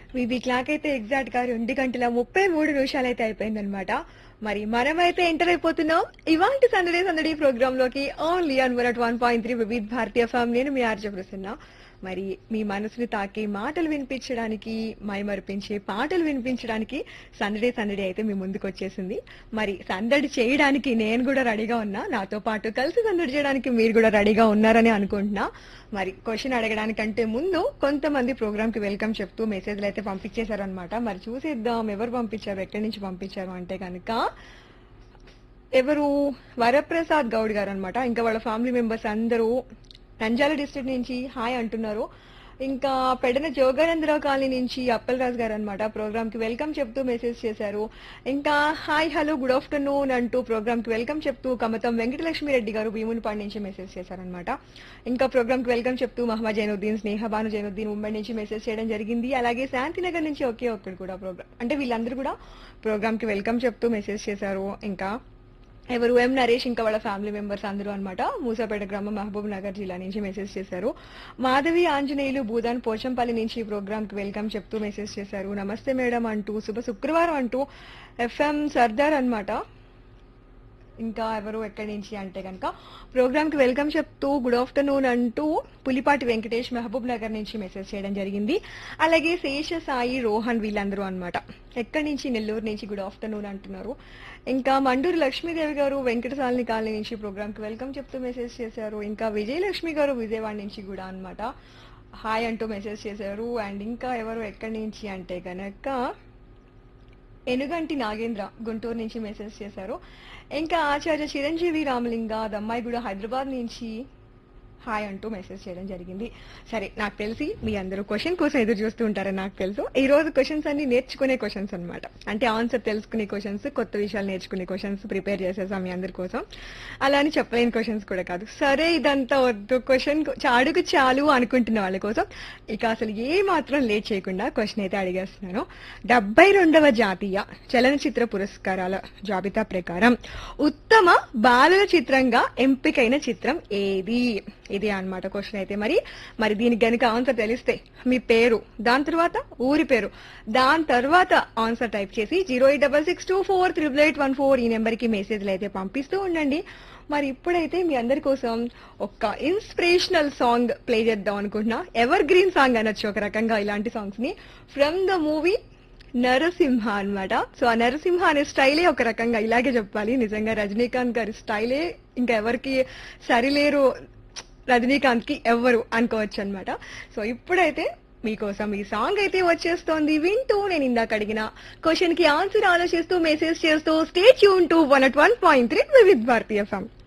ఇది క్లాక్ అయితే ఎగ్జాక్ట్ గా రెండు గంటల ముప్పై మూడు నిమిషాలు అయితే అయిపోయిందనమాట మరి మనమైతే ఎంటర్ అయిపోతున్నాం ఇవాంటి సందడి సందడి ప్రోగ్రామ్ లోకి only on one one point three Vividh భారతీయ ఫామ్ నేను మీ ఆర్జ ప్రసన్న మరి మీ మనసుని తాకే మాటలు వినిపించడానికి మైమరిపించే పాటలు వినిపించడానికి సందడి సందడి అయితే మీ ముందుకు వచ్చేసింది మరి సందడి చేయడానికి నేను కూడా రెడీగా ఉన్నా నాతో పాటు కలిసి సందడి చేయడానికి మీరు కూడా రెడీగా ఉన్నారని అనుకుంటున్నా మరి క్వశ్చన్ అడగడానికంటే ముందు కొంతమంది ప్రోగ్రామ్ కి వెల్కమ్ చెప్తూ మెసేజ్లు అయితే పంపించేశారు అనమాట మరి చూసేద్దాం ఎవరు పంపించారు ఎక్కడి నుంచి పంపించారు అంటే కనుక ఎవరు వరప్రసాద్ గౌడ్ గారు అనమాట ఇంకా వాళ్ళ ఫ్యామిలీ మెంబర్స్ అందరూ నంజాల డిస్ట్రిక్ట్ నుంచి హాయ్ అంటున్నారు ఇంకా పెడన జోగానందరావు కాలనీ నుంచి అప్పలరాజు గారు అనమాట ప్రోగ్రామ్ కి వెల్కమ్ చెప్తూ మెసేజ్ చేశారు ఇంకా హాయ్ హలో గుడ్ ఆఫ్టర్నూన్ అంటూ ప్రోగ్రామ్ కి వెల్కమ్ చెప్తూ కమతం వెంకటలక్ష్మి రెడ్డి గారు భీమునిపాడు నుంచి మెసేజ్ చేశారనమాట ఇంకా ప్రోగ్రామ్ కి వెల్కమ్ చెప్తూ మహమ్మద్ జైనుద్దీన్ స్నేహ భాను జైనుద్దీన్ ముంబై నుంచి మెసేజ్ చేయడం జరిగింది అలాగే శాంతినగర్ నుంచి ఒకే ఒక్కడు కూడా ప్రోగ్రామ్ అంటే వీళ్ళందరూ కూడా ప్రోగ్రామ్ కి వెల్కమ్ చెప్తూ మెసేజ్ చేశారు ఇంకా ఎవరు ఎం నరేష్ ఇంకా వాళ్ళ ఫ్యామిలీ మెంబర్స్ అందరూ అనమాట మూసాపేట గ్రామం మహబూబ్ నగర్ జిల్లా నుంచి మెసేజ్ చేశారు మాధవి ఆంజనేయులు భూదాన్ పోచంపల్లి నుంచి ఈ ప్రోగ్రామ్ కి వెల్కమ్ చెప్తూ మెసేజ్ చేశారు నమస్తే మేడం అంటూ శుభ శుక్రవారం అంటూ ఎఫ్ఎం సర్దార్ అన్నమాట ఇంకా ఎవరు ఎక్కడి నుంచి అంటే కనుక ప్రోగ్రామ్ కి వెల్కమ్ చెప్తూ గుడ్ ఆఫ్టర్నూన్ అంటూ పులిపాటి వెంకటేష్ మహబూబ్ నగర్ నుంచి మెసేజ్ చేయడం జరిగింది అలాగే శేష సాయి రోహన్ వీళ్ళందరూ అన్నమాట ఎక్కడి నుంచి నెల్లూరు నుంచి గుడ్ ఆఫ్టర్నూన్ అంటున్నారు ఇంకా మండూరు లక్ష్మీదేవి గారు వెంకటసాలిని కాలనీ నుంచి ప్రోగ్రామ్ కి వెల్కమ్ చెప్తూ మెసేజ్ చేశారు ఇంకా విజయలక్ష్మి గారు విజయవాడ నుంచి కూడా అన్నమాట హాయ్ అంటూ మెసేజ్ చేశారు అండ్ ఇంకా ఎవరు ఎక్కడి నుంచి అంటే కనుక ఎనుగంటి నాగేంద్ర గుంటూరు నుంచి మెసేజ్ చేశారు ఇంకా ఆచార్య చిరంజీవి రామలింగ దమ్మాయి కూడా హైదరాబాద్ నుంచి హాయ్ అంటూ మెసేజ్ చేయడం జరిగింది సరే నాకు తెలిసి మీ అందరూ క్వశ్చన్ కోసం ఎదురు చూస్తూ ఉంటారని నాకు తెలుసు ఈ రోజు క్వశ్చన్స్ అన్ని నేర్చుకునే క్వశ్చన్స్ అన్నమాట అంటే ఆన్సర్ తెలుసుకునే క్వశ్చన్స్ కొత్త విషయాలు నేర్చుకునే క్వశ్చన్స్ ప్రిపేర్ చేసేసాం మీ అందరి కోసం అలా అని చెప్పలేని క్వశ్చన్స్ కూడా కాదు సరే ఇదంతా వద్దు క్వశ్చన్ అడుగు చాలు అనుకుంటున్న వాళ్ళ కోసం ఇక అసలు ఏ మాత్రం లేట్ చేయకుండా క్వశ్చన్ అయితే అడిగేస్తున్నాను డెబ్బై రెండవ జాతీయ చలనచిత్ర పురస్కారాల జాబితా ప్రకారం ఉత్తమ బాలల చిత్రంగా ఎంపికైన చిత్రం ఏది ఇది అన్నమాట క్వశ్చన్ అయితే మరి మరి దీనికి గనుక ఆన్సర్ తెలిస్తే మీ పేరు దాని తర్వాత ఊరి పేరు దాని తర్వాత ఆన్సర్ టైప్ చేసి zero eight double six two four triple eight one four ఈ నెంబర్ కి మెసేజ్లు అయితే పంపిస్తూ ఉండండి మరి ఇప్పుడైతే మీ అందరి కోసం ఒక ఇన్స్పిరేషనల్ సాంగ్ ప్లే చేద్దాం అనుకుంటున్నా ఎవర్ గ్రీన్ సాంగ్ అనొచ్చు ఒక రకంగా ఇలాంటి సాంగ్స్ ని ఫ్రమ్ ద మూవీ నరసింహ అన్నమాట సో ఆ నరసింహ అనే స్టైలే ఒక రకంగా ఇలాగే చెప్పాలి నిజంగా రజనీకాంత్ గారి స్టైలే ఇంకా ఎవరికి సరిలేరు రజనీకాంత్ కి ఎవరు అనుకోవచ్చు అనమాట సో ఇప్పుడైతే మీకోసం ఈ సాంగ్ అయితే వచ్చేస్తోంది వింటూ నేను ఇందాక అడిగిన క్వశ్చన్ కి ఆన్సర్ ఆలోచిస్తూ మెసేజ్ చేస్తూ stay tune to one at one point three with Bharatiya form